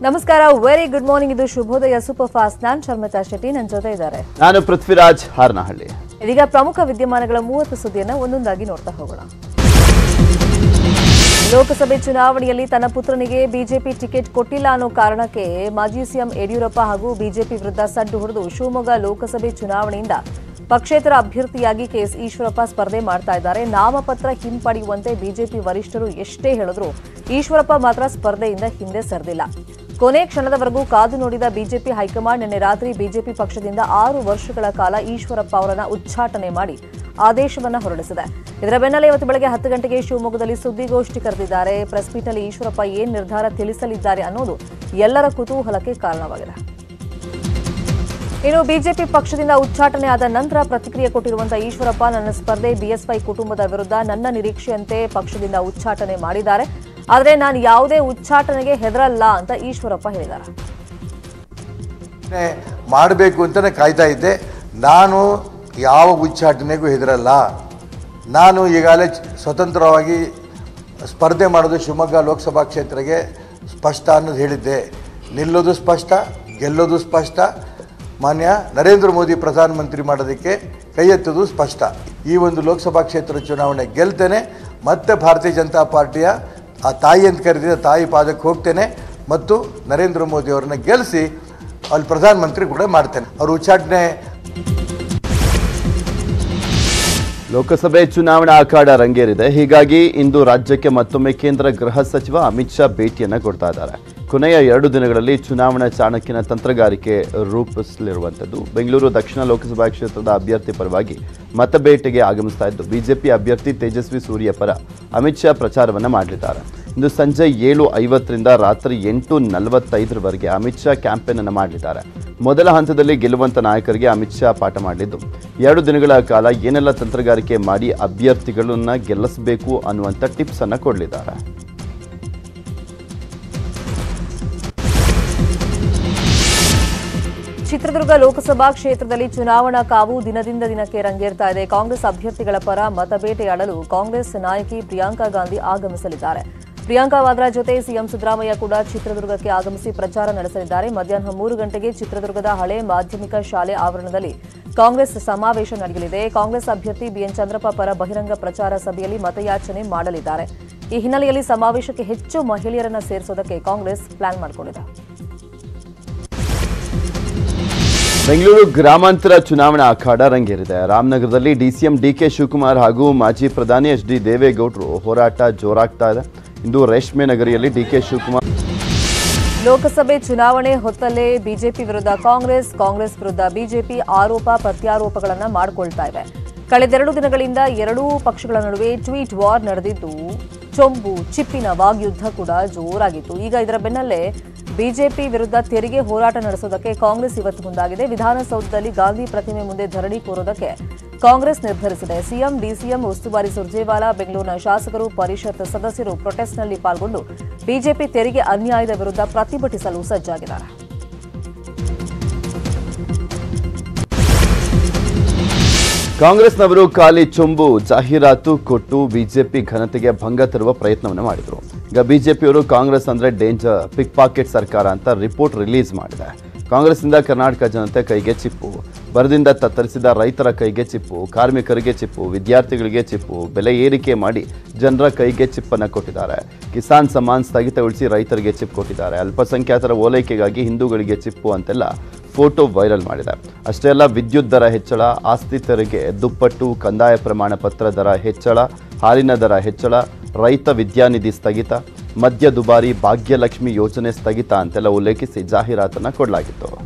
ನಮಸ್ಕಾರ very good morning ಇದು ಶುಭೋದಯ ಸೂಪರ್ ಫಾಸ್ಟ್ ನಾನ್ ಶರ್ಮಿತಾ ಶೆಟ್ಟಿ ನನ್ನ ಜೊತೆ ಇದ್ದಾರೆ ನಾನು ಪೃಥ್ವಿರಾಜ್ ಹಾರನಹಳ್ಳಿ ಇದೀಗ ಪ್ರಮುಖ ವಿದ್ಯಮಾನಗಳ ಮೂವತ್ತು ಸುದ್ದಿಯನ್ನ ಒಂದೊಂದಾಗಿ ನೋಡ್ತಾ ಹೋಗೋಣ ಲೋಕಸಭೆ ಚುನಾವಣೆಯಲ್ಲಿ ತನ್ನ ಪುತ್ರನಿಗೆ ಬಿಜೆಪಿ ಟಿಕೆಟ್ ಕೊಟ್ಟಿಲ್ಲ ಅನ್ನೋ ಕಾರಣಕ್ಕೆ ಮಾಜಿ ಸಿಎಂ ಯಡಿಯೂರಪ್ಪ ಹಾಗೂ ಬಿಜೆಪಿ ವಿರುದ್ಧ ಸಡ್ಡು ಹೊಡೆದು ಶಿವಮೊಗ್ಗ ಲೋಕಸಭೆ ಚುನಾವಣೆಯಿಂದ ಪಕ್ಷೇತರ ಅಭ್ಯರ್ಥಿಯಾಗಿ ಕೆಎಸ್ ಈಶ್ವರಪ್ಪ ಸ್ಪರ್ಧೆ ಮಾಡ್ತಾ ಇದ್ದಾರೆ ನಾಮಪತ್ರ ಹಿಂಪಡೆಯುವಂತೆ ಬಿಜೆಪಿ ವರಿಷ್ಠರು ಎಷ್ಟೇ ಹೇಳಿದ್ರು ಈಶ್ವರಪ್ಪ ಮಾತ್ರ ಸ್ಪರ್ಧೆಯಿಂದ ಹಿಂದೆ ಸರಿದಿಲ್ಲ ಕೊನೆ ಕ್ಷಣದವರೆಗೂ ಕಾದು ನೋಡಿದ ಬಿಜೆಪಿ ಹೈಕಮಾಂಡ್ ನಿನ್ನೆ ರಾತ್ರಿ ಬಿಜೆಪಿ ಪಕ್ಷದಿಂದ ಆರು ವರ್ಷಗಳ ಕಾಲ ಈಶ್ವರಪ್ಪ ಅವರನ್ನ ಉಚ್ಚಾಟನೆ ಮಾಡಿ ಆದೇಶವನ್ನ ಹೊರಡಿಸಿದೆ ಇದರ ಬೆನ್ನಲ್ಲೇ ಇವತ್ತು ಬೆಳಗ್ಗೆ ಹತ್ತು ಗಂಟೆಗೆ ಶಿವಮೊಗ್ಗದಲ್ಲಿ ಸುದ್ದಿಗೋಷ್ಠಿ ಕರೆದಿದ್ದಾರೆ ಪ್ರೆಸ್ ಮೀಟ್ನಲ್ಲಿ ಈಶ್ವರಪ್ಪ ಏನ್ ನಿರ್ಧಾರ ತಿಳಿಸಲಿದ್ದಾರೆ ಅನ್ನೋದು ಎಲ್ಲರ ಕುತೂಹಲಕ್ಕೆ ಕಾರಣವಾಗಿದೆ ಇನ್ನು ಬಿಜೆಪಿ ಪಕ್ಷದಿಂದ ಉಚ್ಚಾಟನೆ ಆದ ನಂತರ ಪ್ರತಿಕ್ರಿಯೆ ಕೊಟ್ಟಿರುವಂತಹ ಈಶ್ವರಪ್ಪ ನನ್ನ ಸ್ಪರ್ಧೆ ಬಿಎಸ್ವೈ ಕುಟುಂಬದ ವಿರುದ್ಧ ನನ್ನ ನಿರೀಕ್ಷೆಯಂತೆ ಪಕ್ಷದಿಂದ ಉಚ್ಚಾಟನೆ ಮಾಡಿದ್ದಾರೆ ಆದರೆ ನಾನು ಯಾವುದೇ ಉಚ್ಚಾಟನೆಗೆ ಹೆದರಲ್ಲ ಅಂತ ಈಶ್ವರಪ್ಪ ಹೇಳಿದ್ದಾರೆ ಮಾಡಬೇಕು ಅಂತಲೇ ಕಾಯ್ತಾ ಇದ್ದೆ ನಾನು ಯಾವ ಉಚ್ಚಾಟನೆಗೂ ಹೆದರಲ್ಲ ನಾನು ಈಗಾಗಲೇ ಚ- ಸ್ವತಂತ್ರವಾಗಿ ಸ್ಪರ್ಧೆ ಮಾಡೋದು ಶಿವಮೊಗ್ಗ ಲೋಕಸಭಾ ಕ್ಷೇತ್ರಕ್ಕೆ ಸ್ಪಷ್ಟ ಅನ್ನೋದು ಹೇಳಿದ್ದೆ ನಿಲ್ಲೋದು ಸ್ಪಷ್ಟ ಗೆಲ್ಲೋದು ಸ್ಪಷ್ಟ ಮಾನ್ಯ ನರೇಂದ್ರ ಮೋದಿ ಪ್ರಧಾನಮಂತ್ರಿ ಮಾಡೋದಕ್ಕೆ ಕೈ ಎತ್ತೋದು ಸ್ಪಷ್ಟ ಈ ಒಂದು ಲೋಕಸಭಾ ಕ್ಷೇತ್ರ ಚುನಾವಣೆ ಗೆಲ್ತೇನೆ ಮತ್ತೆ ಭಾರತೀಯ ಜನತಾ ಪಾರ್ಟಿಯ ಆ ತಾಯಿ ಅಂತ ಕರೆದಿದ್ದ ತಾಯಿ ಪಾದಕ್ಕೆ ಹೋಗ್ತೇನೆ ಮತ್ತು ನರೇಂದ್ರ ಮೋದಿ ಅವರನ್ನ ಗೆಲ್ಲಿಸಿ ಅಲ್ಲಿ ಪ್ರಧಾನಮಂತ್ರಿ ಕೂಡ ಮಾಡ್ತೇನೆ ಅವ್ರ ಉಚ್ಚಾಟನೆ ಲೋಕಸಭೆ ಚುನಾವಣಾ ಅಖಾಡ ರಂಗೇರಿದೆ ಹೀಗಾಗಿ ಇಂದು ರಾಜ್ಯಕ್ಕೆ ಮತ್ತೊಮ್ಮೆ ಕೇಂದ್ರ ಗೃಹ ಸಚಿವ ಅಮಿತ್ ಶಾ ಭೇಟಿಯನ್ನ ಕೊಡ್ತಾ ಇದ್ದಾರೆ ಕೊನೆಯ ಎರಡು ದಿನಗಳಲ್ಲಿ ಚುನಾವಣಾ ಚಾಣಕ್ಯನ ತಂತ್ರಗಾರಿಕೆ ರೂಪಿಸಲಿರುವಂಥದ್ದು ಬೆಂಗಳೂರು ದಕ್ಷಿಣ ಲೋಕಸಭಾ ಕ್ಷೇತ್ರದ ಅಭ್ಯರ್ಥಿ ಪರವಾಗಿ ಮತಬೇಟೆಗೆ ಆಗಮಿಸ್ತಾ ಇದ್ದು ಬಿಜೆಪಿ ಅಭ್ಯರ್ಥಿ ತೇಜಸ್ವಿ ಸೂರ್ಯ ಪರ ಅಮಿತ್ ಶಾ ಪ್ರಚಾರವನ್ನ ಮಾಡಲಿದ್ದಾರೆ ಇಂದು ಸಂಜೆ ಏಳು ಐವತ್ತರಿಂದ ರಾತ್ರಿ ಎಂಟು ನಲವತ್ತೈದರವರೆಗೆ ಅಮಿತ್ ಶಾ ಕ್ಯಾಂಪೇನ್ ಅನ್ನು ಮಾಡಲಿದ್ದಾರೆ ಮೊದಲ ಹಂತದಲ್ಲಿ ಗೆಲ್ಲುವಂತ ನಾಯಕರಿಗೆ ಅಮಿತ್ ಶಾ ಪಾಠ ಮಾಡಲಿದ್ದು ಎರಡು ದಿನಗಳ ಕಾಲ ಏನೆಲ್ಲ ತಂತ್ರಗಾರಿಕೆ ಮಾಡಿ ಅಭ್ಯರ್ಥಿಗಳನ್ನ ಗೆಲ್ಲಿಸಬೇಕು ಅನ್ನುವಂಥ ಟಿಪ್ಸ್ ಅನ್ನ ಕೊಡಲಿದ್ದಾರೆ ಚಿತ್ರದುರ್ಗ ಲೋಕಸಭಾ ಕ್ಷೇತ್ರದಲ್ಲಿ ಚುನಾವಣಾ ಕಾವು ದಿನದಿಂದ ದಿನಕ್ಕೆ ರಂಗೇರ್ತಾ ಇದೆ ಕಾಂಗ್ರೆಸ್ ಅಭ್ಯರ್ಥಿಗಳ ಪರ ಮತಬೇಟೆಯಾಡಲು ಕಾಂಗ್ರೆಸ್ ನಾಯಕಿ ಪ್ರಿಯಾಂಕಾ ಗಾಂಧಿ ಆಗಮಿಸಲಿದ್ದಾರೆ ಪ್ರಿಯಾಂಕಾ ವಾದ್ರಾ ಜೊತೆ ಸಿಎಂ ಸಿದ್ದರಾಮಯ್ಯ ಕೂಡ ಚಿತ್ರದುರ್ಗಕ್ಕೆ ಆಗಮಿಸಿ ಪ್ರಚಾರ ನಡೆಸಲಿದ್ದಾರೆ ಮಧ್ಯಾಹ್ನ ಮೂರು ಗಂಟೆಗೆ ಚಿತ್ರದುರ್ಗದ ಹಳೆ ಮಾಧ್ಯಮಿಕ ಶಾಲೆ ಆವರಣದಲ್ಲಿ ಕಾಂಗ್ರೆಸ್ ಸಮಾವೇಶ ನಡೆಯಲಿದೆ ಕಾಂಗ್ರೆಸ್ ಅಭ್ಯರ್ಥಿ ಬಿಎನ್ ಚಂದ್ರಪ್ಪ ಪರ ಬಹಿರಂಗ ಪ್ರಚಾರ ಸಭೆಯಲ್ಲಿ ಮತಯಾಚನೆ ಮಾಡಲಿದ್ದಾರೆ ಈ ಹಿನ್ನೆಲೆಯಲ್ಲಿ ಸಮಾವೇಶಕ್ಕೆ ಹೆಚ್ಚು ಮಹಿಳೆಯರನ್ನ ಸೇರಿಸೋದಕ್ಕೆ ಕಾಂಗ್ರೆಸ್ ಪ್ಲಾನ್ ಮಾಡಿಕೊಂಡಿದೆ ಬೆಂಗಳೂರು ಗ್ರಾಮಾಂತರ ಚುನಾವಣಾ ಅಖಾಡ ರಂಗೇರಿದೆ ರಾಮನಗರದಲ್ಲಿ ಡಿಸಿಎಂ ಡಿಕೆ ಶಿವಕುಮಾರ್ ಹಾಗೂ ಮಾಜಿ ಪ್ರಧಾನಿ ಎಚ್ ಡಿ ದೇವೇಗೌಡರು ಹೋರಾಟ ಜೋರಾಗ್ತಾ ಇದೆ ಇಂದು ರೇಷ್ಮೆ ನಗರಿಯಲ್ಲಿ ಡಿಕೆ ಶಿವಕುಮಾರ್ ಲೋಕಸಭೆ ಚುನಾವಣೆ ಹೊತ್ತಲ್ಲೇ ಬಿಜೆಪಿ ವಿರುದ್ಧ ಕಾಂಗ್ರೆಸ್ ಕಾಂಗ್ರೆಸ್ ವಿರುದ್ಧ ಬಿಜೆಪಿ ಆರೋಪ ಪ್ರತ್ಯಾರೋಪಗಳನ್ನ ಮಾಡಿಕೊಳ್ತಾ ಇವೆ ಕಳೆದೆರಡು ದಿನಗಳಿಂದ ಎರಡೂ ಪಕ್ಷಗಳ ನಡುವೆ ಟ್ವೀಟ್ ವಾರ್ ನಡೆದಿದ್ದು ಚೊಂಬು ಚಿಪ್ಪಿನ ವಾಗ್ಯುದ್ಧ ಕೂಡ ಜೋರಾಗಿತ್ತು ಈಗ ಇದರ ಬೆನ್ನಲ್ಲೇ ಬಿಜೆಪಿ ವಿರುದ್ಧ ತೆರಿಗೆ ಹೋರಾಟ ನಡೆಸೋದಕ್ಕೆ ಕಾಂಗ್ರೆಸ್ ಇವತ್ತು ಮುಂದಾಗಿದೆ ವಿಧಾನಸೌಧದಲ್ಲಿ ಗಾಂಧಿ ಪ್ರತಿಮೆ ಮುಂದೆ ಧರಣಿ ಕೂರೋದಕ್ಕೆ ಕಾಂಗ್ರೆಸ್ ನಿರ್ಧರಿಸಿದೆ ಸಿಎಂ ಡಿಸಿಎಂ ಉಸ್ತುವಾರಿ ಸುರ್ಜೇವಾಲಾ ಬೆಂಗಳೂರಿನ ಶಾಸಕರು ಪರಿಷತ್ ಸದಸ್ಯರು ಪ್ರೊಟೆಸ್ಟ್ನಲ್ಲಿ ಪಾಲ್ಗೊಂಡು ಬಿಜೆಪಿ ತೆರಿಗೆ ಅನ್ಯಾಯದ ವಿರುದ್ಧ ಪ್ರತಿಭಟಿಸಲು ಸಜ್ಜಾಗಿದ್ದಾರೆ ಕಾಂಗ್ರೆಸ್ನವರು ಖಾಲಿ ಚೊಂಬು ಜಾಹೀರಾತು ಕೊಟ್ಟು ಬಿಜೆಪಿ ಘನತೆಗೆ ಭಂಗ ತರುವ ಪ್ರಯತ್ನವನ್ನು ಮಾಡಿದರು ಈಗ ಬಿಜೆಪಿಯವರು ಕಾಂಗ್ರೆಸ್ ಅಂದ್ರೆ ಡೇಂಜರ್ ಪಿಕ್ ಪಾಕೆಟ್ ಸರ್ಕಾರ ಅಂತ ರಿಪೋರ್ಟ್ ರಿಲೀಸ್ ಮಾಡಿದೆ ಕಾಂಗ್ರೆಸ್ನಿಂದ ಕರ್ನಾಟಕ ಜನತೆ ಕೈಗೆ ಚಿಪ್ಪು ಬರದಿಂದ ತತ್ತರಿಸಿದ ರೈತರ ಕೈಗೆ ಚಿಪ್ಪು ಕಾರ್ಮಿಕರಿಗೆ ಚಿಪ್ಪು ವಿದ್ಯಾರ್ಥಿಗಳಿಗೆ ಚಿಪ್ಪು ಬೆಲೆ ಏರಿಕೆ ಮಾಡಿ ಜನರ ಕೈಗೆ ಚಿಪ್ಪನ್ನು ಕೊಟ್ಟಿದ್ದಾರೆ ಕಿಸಾನ್ ಸಮ್ಮಾನ್ ಸ್ಥಗಿತಗೊಳಿಸಿ ರೈತರಿಗೆ ಚಿಪ್ ಕೊಟ್ಟಿದ್ದಾರೆ ಅಲ್ಪಸಂಖ್ಯಾತರ ಓಲೈಕೆಗಾಗಿ ಹಿಂದೂಗಳಿಗೆ ಚಿಪ್ಪು ಅಂತೆಲ್ಲ ಫೋಟೋ ವೈರಲ್ ಮಾಡಿದೆ ಅಷ್ಟೇ ಅಲ್ಲ ವಿದ್ಯುತ್ ದರ ಹೆಚ್ಚಳ ಆಸ್ತಿ ತೆರಿಗೆ ದುಪ್ಪಟ್ಟು ಕಂದಾಯ ಪ್ರಮಾಣ ಪತ್ರ ದರ ಹೆಚ್ಚಳ ಹಾಲಿನ ದರ ಹೆಚ್ಚಳ ರೈತ ವಿದ್ಯಾನಿಧಿ ಸ್ಥಗಿತ ಮದ್ಯ ದುಬಾರಿ ಭಾಗ್ಯಲಕ್ಷ್ಮಿ ಯೋಜನೆ ಸ್ಥಗಿತ ಅಂತೆಲ್ಲ ಉಲ್ಲೇಖಿಸಿ ಜಾಹೀರಾತನ್ನ ಕೊಡಲಾಗಿತ್ತು